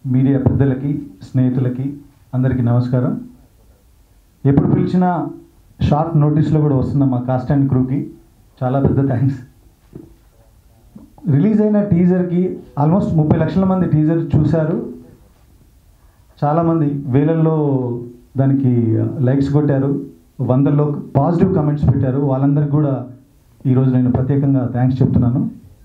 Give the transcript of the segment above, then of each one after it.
media పెద్దలకి స్నేహితులకి అందరికీ నమస్కారం ఎప్పుడు పిలిచినా షార్ట్ నోటీస్లో కూడా వస్తున్న మా కాస్ట్ అండ్ క్రూకి చాలా పెద్ద థ్యాంక్స్ రిలీజ్ అయిన టీజర్కి ఆల్మోస్ట్ ముప్పై లక్షల మంది టీజర్ చూశారు చాలామంది వేలల్లో దానికి లైక్స్ కొట్టారు వందల్లో పాజిటివ్ కమెంట్స్ పెట్టారు వాళ్ళందరికీ కూడా ఈరోజు నేను ప్రత్యేకంగా థ్యాంక్స్ చెప్తున్నాను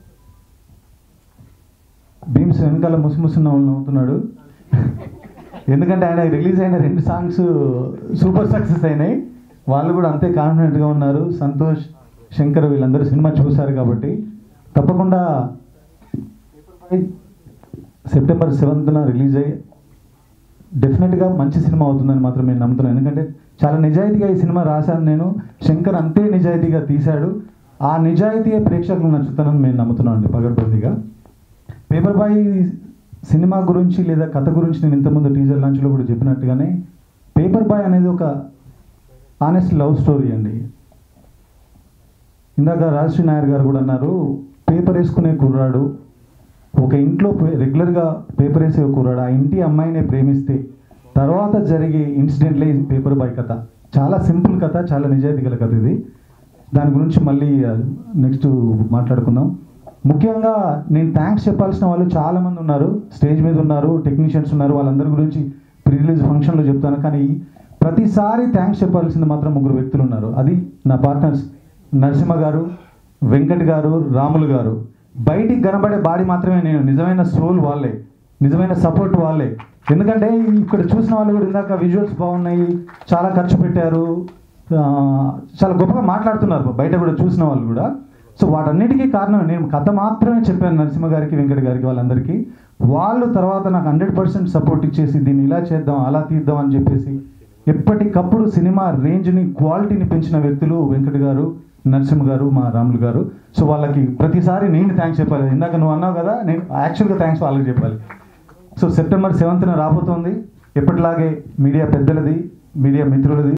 భీమ్స్ వెనకాల ముసిముసి నవ్వుతున్నాడు ఎందుకంటే ఆయన రిలీజ్ అయిన రెండు సాంగ్స్ సూపర్ సక్సెస్ అయినాయి వాళ్ళు కూడా అంతే కాన్ఫిడెంట్గా ఉన్నారు సంతోష్ శంకర్ వీళ్ళందరూ సినిమా చూశారు కాబట్టి తప్పకుండా సెప్టెంబర్ సెవెంత్న రిలీజ్ అయ్యి డెఫినెట్గా మంచి సినిమా అవుతుందని మాత్రం నేను నమ్ముతున్నాను ఎందుకంటే చాలా నిజాయితీగా ఈ సినిమా రాశాను నేను శంకర్ అంతే నిజాయితీగా తీశాడు ఆ నిజాయితీ ప్రేక్షకులు నచ్చుతానని నేను నమ్ముతున్నాను అండి పగడ్బందీగా పేపర్ బాయ్ సినిమా గురించి లేదా కథ గురించి నేను ఇంతకుముందు టీజర్ లాంచ్లో కూడా చెప్పినట్టుగానే పేపర్ బాయ్ అనేది ఒక ఆనెస్ట్ లవ్ స్టోరీ అండి ఇందాక రాజశ్రీ నాయర్ గారు కూడా అన్నారు పేపర్ వేసుకునే కుర్రాడు ఒక ఇంట్లో పే- రెగ్యులర్గా పేపర్ వేసే కుర్రాడు ఆ ఇంటి అమ్మాయిని ప్రేమిస్తే తర్వాత జరిగే ఇన్సిడెంట్లే ఈ పేపర్ బాయ్ కథ చాలా సింపుల్ కథ చాలా నిజాయితీ గల కథ ఇది దాని గురించి మళ్ళీ నెక్స్ట్ మాట్లాడుకుందాం ముఖ్యంగా నేను థ్యాంక్స్ చెప్పాల్సిన వాళ్ళు చాలా మంది ఉన్నారు స్టేజ్ మీద ఉన్నారు టెక్నీషియన్స్ ఉన్నారు వాళ్ళందరి గురించి ప్రీ రిలీజ్ ఫంక్షన్లో చెప్తాను కానీ ప్రతిసారి థ్యాంక్స్ చెప్పాల్సింది మాత్రం ముగ్గురు వ్యక్తులు ఉన్నారు అది నా పార్ట్నర్స్ నరసింహ గారు వెంకట్ గారు రాములు గారు బయటికి కనబడే బాడీ మాత్రమే నేను నిజమైన సోల్ వాళ్ళే నిజమైన సపోర్ట్ వాళ్ళే ఎందుకంటే ఇక్కడ చూసిన వాళ్ళు కూడా ఇందాక విజువల్స్ బాగున్నాయి చాలా ఖర్చు పెట్టారు ఆ, చాలా గొప్పగా మాట్లాడుతున్నారు బయట కూడా చూసిన వాళ్ళు కూడా సో వాటన్నిటికీ కారణం నేను కథ మాత్రమే చెప్పాను నరసింహ గారికి వెంకట గారికి వాళ్ళందరికీ వాళ్ళు తర్వాత నాకు హండ్రెడ్ పర్సెంట్ సపోర్ట్ ఇచ్చేసి దీన్ని ఇలా చేద్దాం అలా తీద్దాం అని చెప్పేసి ఎప్పటికప్పుడు సినిమా రేంజ్ని క్వాలిటీని పెంచిన వ్యక్తులు వెంకట గారు నరసింహ గారు మా రాములు గారు సో వాళ్ళకి ప్రతిసారి నేను థ్యాంక్స్ చెప్పాలి ఇందాక నువ్వు అన్నావు కదా నేను యాక్చువల్గా థ్యాంక్స్ వాళ్ళకి చెప్పాలి సో సెప్టెంబర్ సెవెంత్న రాబోతోంది ఎప్పటిలాగే మీడియా పెద్దలది మీడియా మిత్రులది